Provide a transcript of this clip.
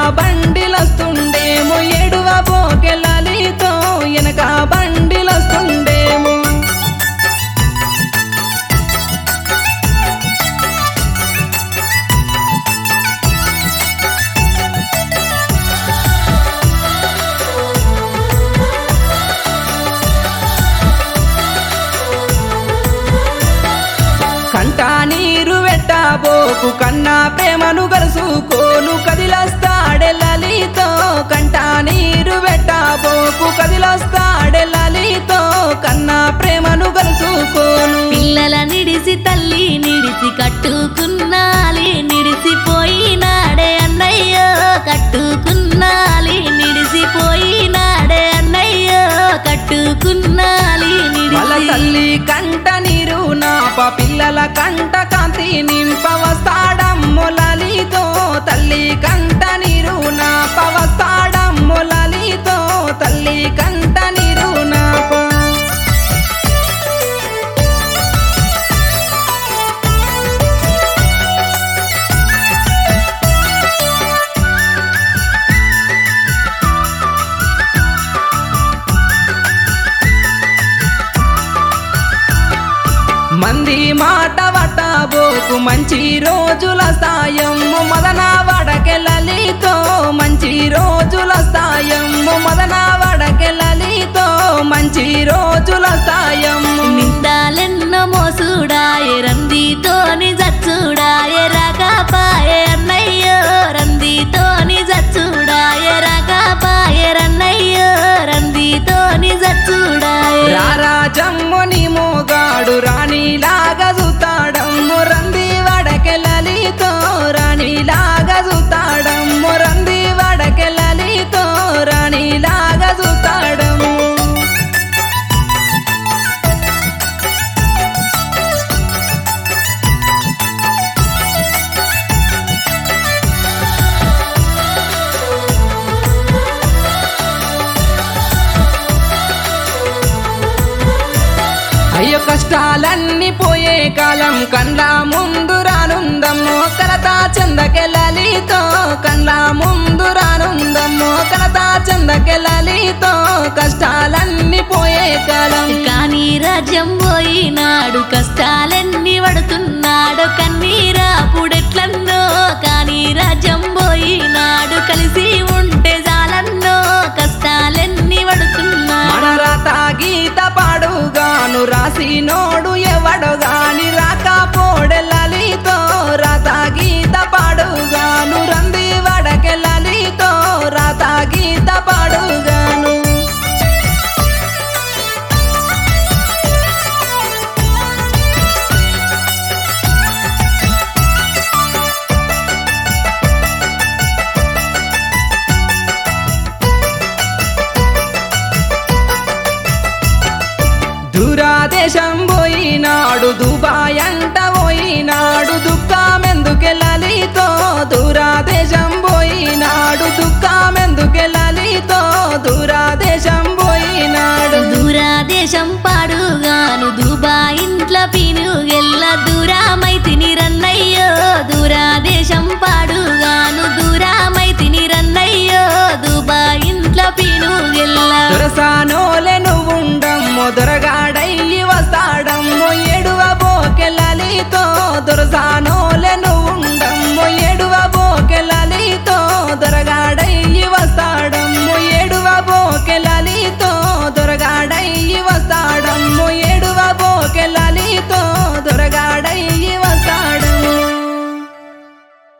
బండిలొస్తుండేమో ఎడువ బోకెళ్ళలితో వెనక బండిలొస్తుండేమో కంట నీరు వెట్టబోకు కన్నా ప్రేమను గలుసుకోను కదిలస్తాడే లలితో కంట నీరు వెట్టబోకు కదిలస్తాడే లలితో కన్నా ప్రేమను గలుసుకోను పిల్లల నిడిసి తల్లి నిడిసి కట్టుకున్నాలి నిడిసిపోయినాడే అన్నయ్యో కట్టుకున్నాలి నిడిసిపోయినాడే అన్నయ్యో కట్టుకున్నాలి వాళ్ళ నిడిసి తల్లి కంట నీరు నాప పిల్లల కంట కాంతి నింప వస్తాడమ్ము లలితో తల్లి కంట నీరు నాప వస్తాడమ్ము లలితో తల్లి కంట నీరు నాప మంది మాట వట్టబోకు మంచి రోజుల సాయము మదన వడకెళ్ళలితో మంచి రోజుల సాయము మదన వడకెళ్ళలితో మంచి రోజుల సాయము నిందాలెన్నో మోసుడాయే రందితోని జచ్చుడాయే రకాపాయే అన్నయ్యో రందితోని జచ్చుడాయే రకాపాయే రన్నయ్యో రందితోని జచ్చుడాయే రారాజమ్ముని మోగాడు రాణిలాగా చూతాడమ్ము రంది వడకెళ్ళలితో రాణిలాగా చూతాడమ్ము రంది వడకెళ్ళలితో రాణిలాగా చూతాడమ్ము అయ్యో కష్టాలన్నీ పోయే కాలం కండ్ల ముందు రానుందమ్మో కలతా చందకెళ్ళలితో కండ్ల ముందు రానుందమ్మో కలతా చందకెళ్ళలితో కష్టాలన్నీ పోయే కాలం కానీ రాజ్యం పోయినాడు కష్టాలెన్ని పడుతున్నాడు కన్నీరా పుడె